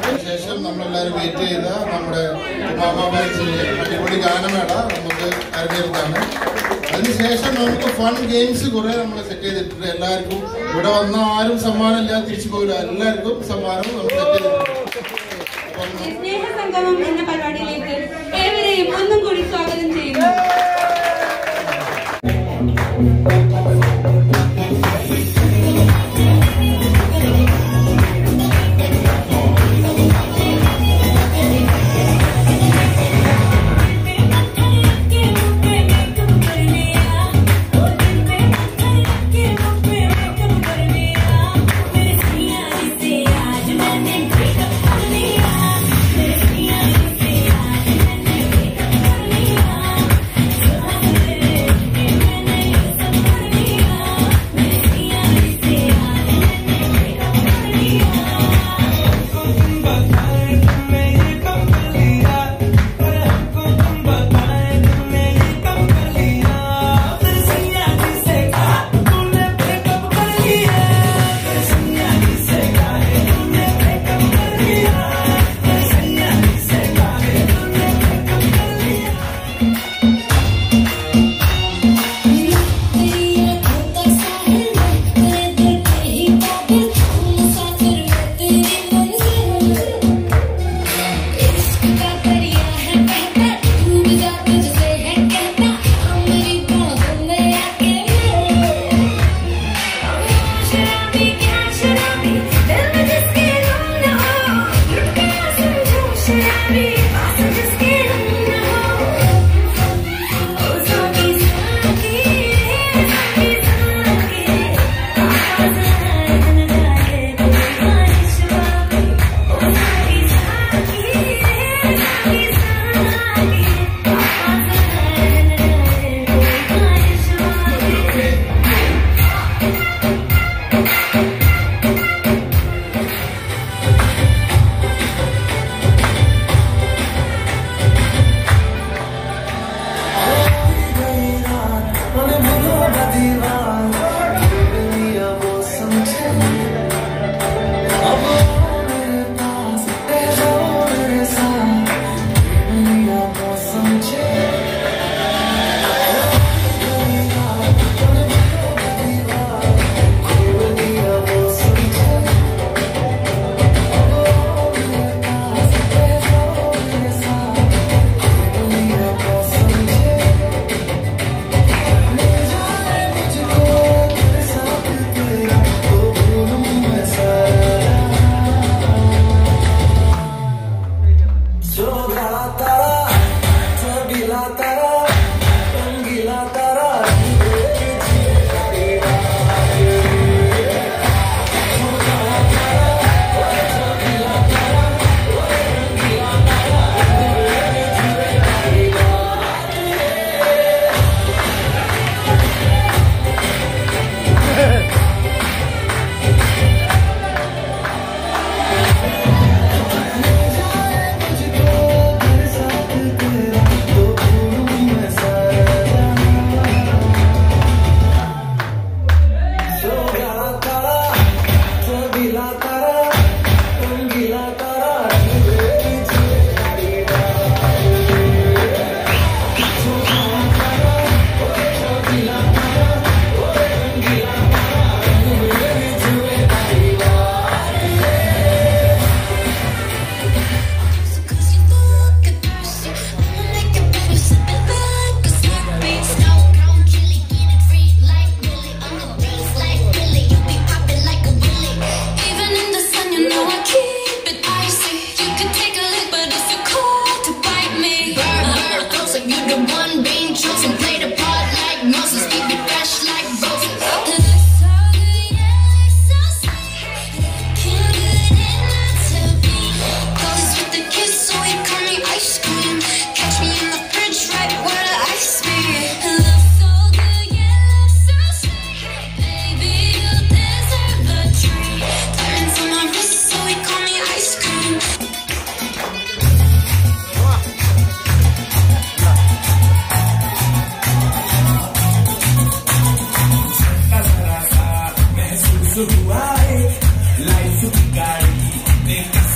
ശേഷം നമ്മളെല്ലാവരും വെയിറ്റ് ചെയ്ത നമ്മുടെ മാമാബാച്ചിലെ അടിപൊളി ഗാനമേള നമുക്ക് അരങ്ങേറുന്നതാണ് അതിനുശേഷം നമുക്ക് ഫൺ ഗെയിംസ് കുറെ നമ്മൾ സെറ്റ് ചെയ്തിട്ടുണ്ട് എല്ലാവർക്കും ഇവിടെ വന്ന ആരും സമ്മാനം ഇല്ലാതെ തിരിച്ചു പോകില്ല എല്ലാവർക്കും സമ്മാനം നമ്മൾ സെറ്റ് ചെയ്തിട്ടുണ്ട് അപ്പം സ്നേഹ സംഗമം എന്ന പരിപാടിയിലേക്ക് ഏവരെയും ഒന്നും കൂടി സ്വാഗതം ചെയ്യുന്നു आज मैंने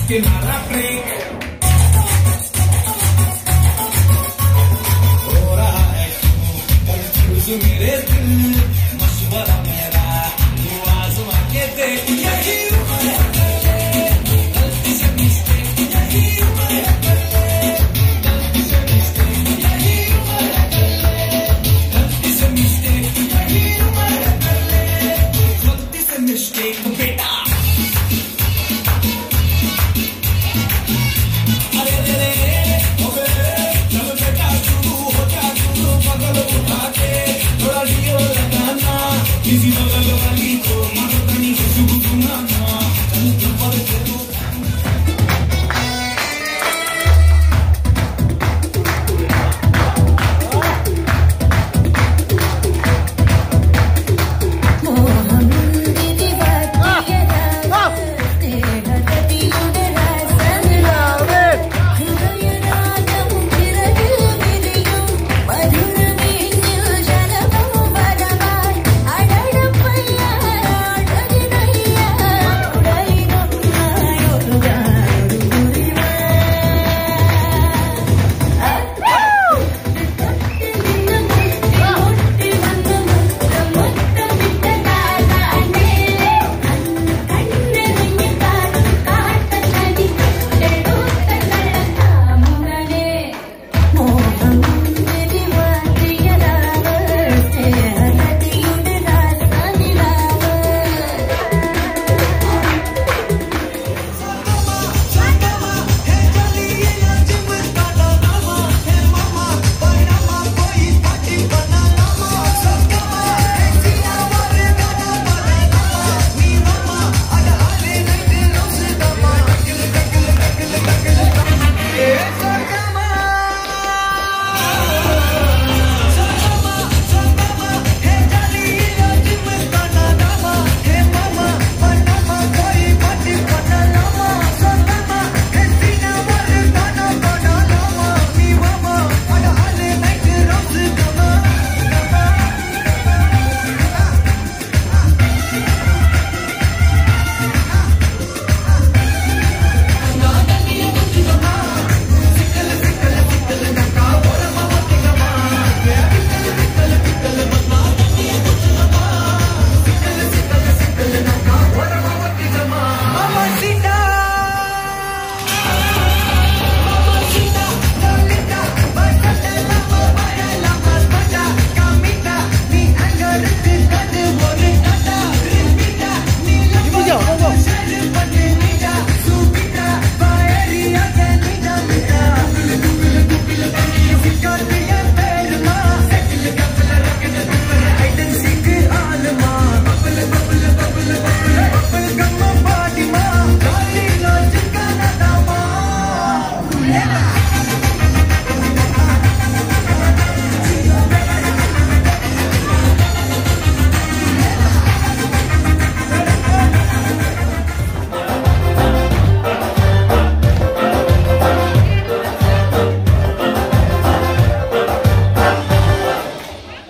किनारा ब्रेक हो रहा है कंफ्यूज मेरे दिल मशवरा मेरा तू आजमा के देख यही उम्र है गलती से mistake, यही उम्र है गलती से mistake, यही उम्र है गलती से mistake, यही उम्र है गलती से mistake, बेटा अरे रे रे ओ बे जब बेटा शुरू हो जा शुरू बगल उठा के थोड़ा डियो लगाना किसी बगल वाली को मारो कनी खुशबू सुनाना चल ऊपर के तू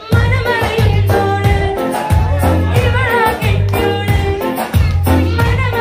മനമറിയുന്നോട് ഇവളാ കെട്ടിയോട്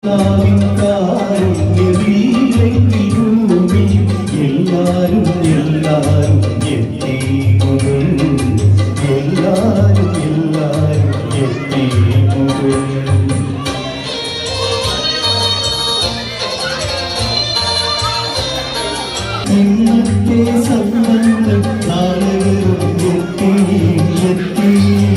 എല്ലാരും എല്ലാരും എത്തി മുകൾ എല്ലാരും എല്ലാരും എത്തി മുകൾ ഇന്നത്തെ സംബന്ധം നാളെ എത്തി എത്തി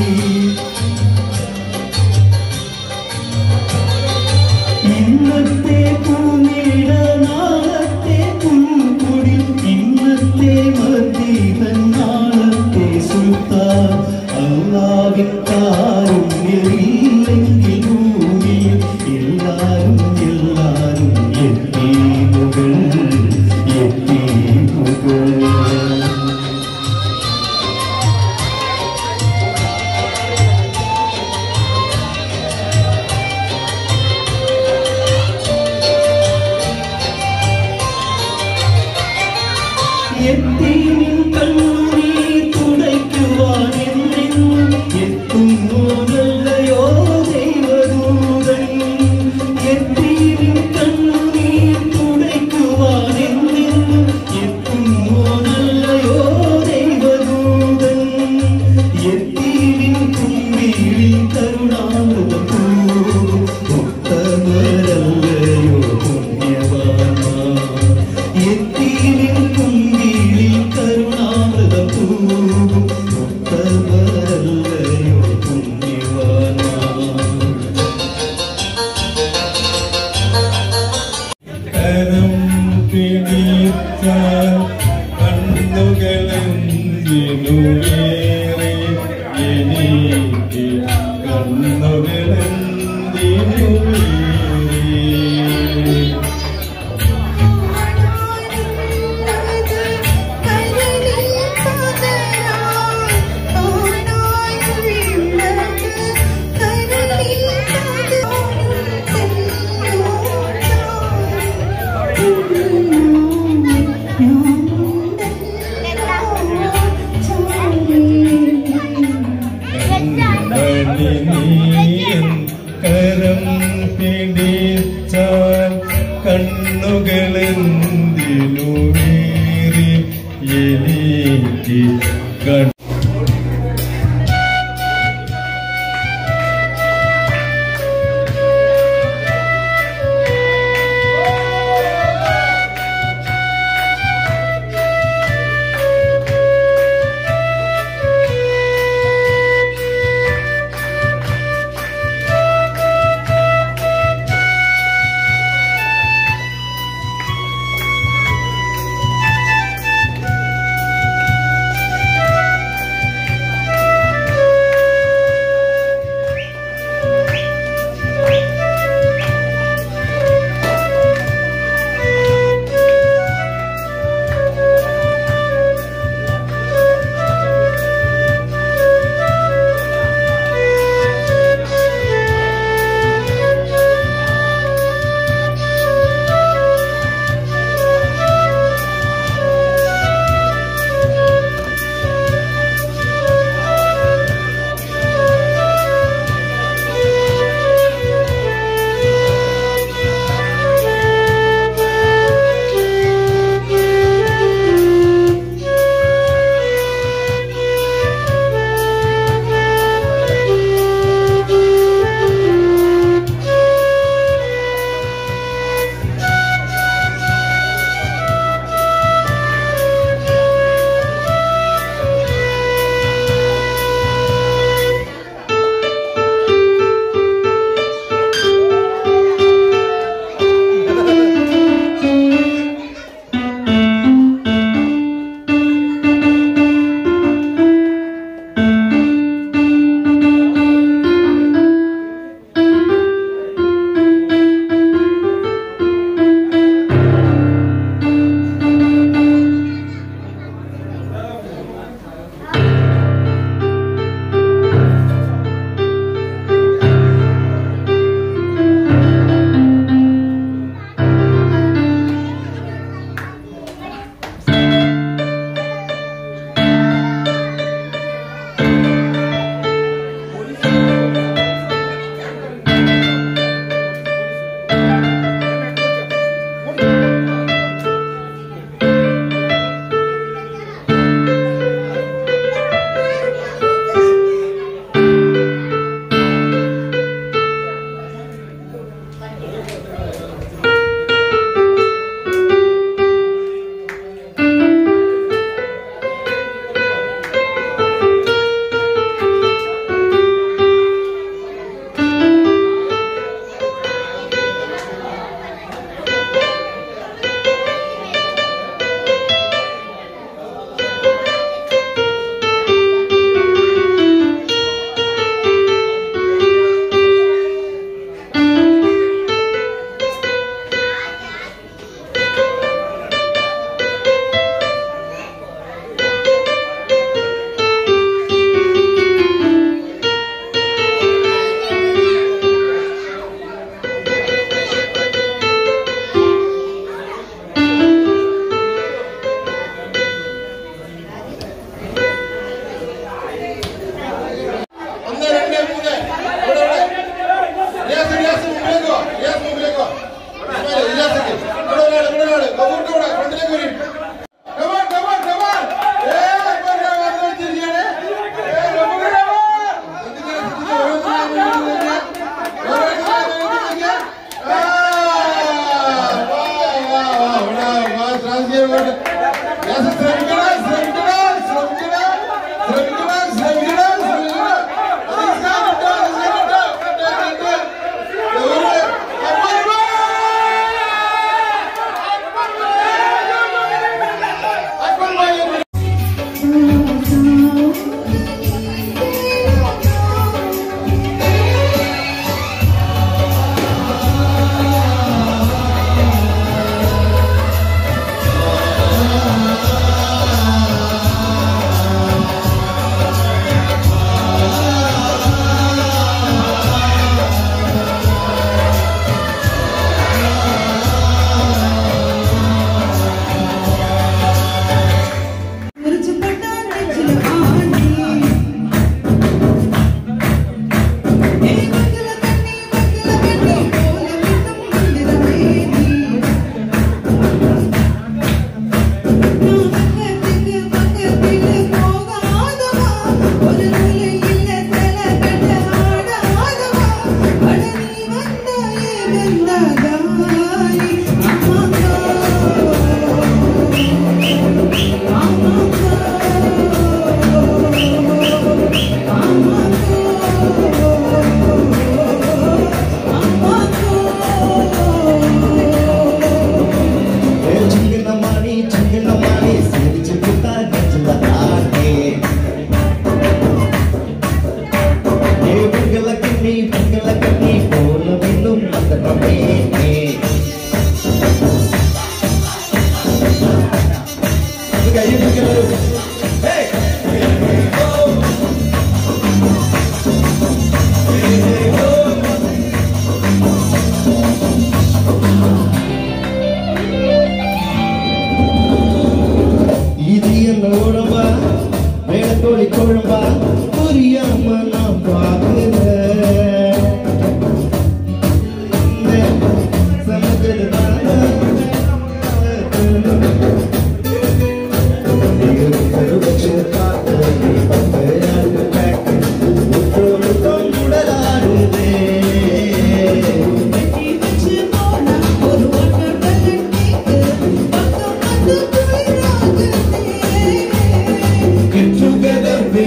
ഇന്നത്തെ പൂനീട നാളത്തെ പൂക്കുടി ഇന്നത്തെ മദീതൻ നാളത്തെ സുൽത്താൻ അള്ളാവിൻ കാരുണ്യമില്ലെങ്കിൽ ഭൂമിയിൽ എല്ലാരും എല്ലാരും എത്തി മുകൾ എത്തി മുകൾ എത്തീനിൻ കണ്ണുനീർ തുടയ്ക്കുവാൻ എന്നെന്നും എത്തുന്നു നല്ലയോ ദൈവദൂതൻ എത്തീനിൻ കണ്ണുനീർ തുടയ്ക്കുവാൻ എന്നെന്നും എത്തുന്നു നല്ലയോ ദൈവദൂതൻ എത്തീനിൻ കുമ്പിളിൽ കരുണാമൃതം പൂവും ഉത്തമരല്ലയോ പുണ്യവാന്മാർ എത്തീനിൻ കുമ്പിളിൽ കരുണാമൃതം പൂവും ഉത്തമരല്ലയോ പുണ്യവാന്മാർ കരം പിടിച്ച കണ്ണുകളെന്തിനു വേറെ എനിക്ക് കണ്ണുകളെന്തിനു വേറെ മണിനീയൻ കരം പിടിച്ചാൽ കണ്ണുകളെന്തിനു വേറെ എനിക്ക് കണ്ണു ും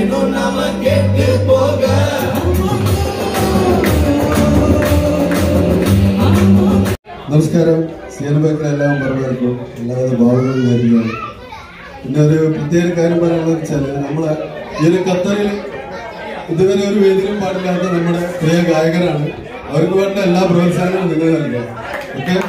வேணும் நாம கேட்டு போக നമസ്കാരം സിയനബേക്കറെല്ലാം പറഞ്ഞവർക്കും എല്ലാവിധ ഭാവങ്ങളും നേരുകയാണ് പിന്നെ ഒരു പ്രത്യേക കാര്യം പറയാനുള്ളത് വെച്ചാൽ നമ്മളെ ഈ ഒരു ഖത്തറിൽ ഇതുവരെ ഒരു വേദിയിലും പാടില്ലാത്ത നമ്മുടെ പ്രിയ ഗായകരാണ് അവർക്ക് വേണ്ട എല്ലാ പ്രോത്സാഹനവും നിങ്ങൾ നൽകുക ഓക്കെ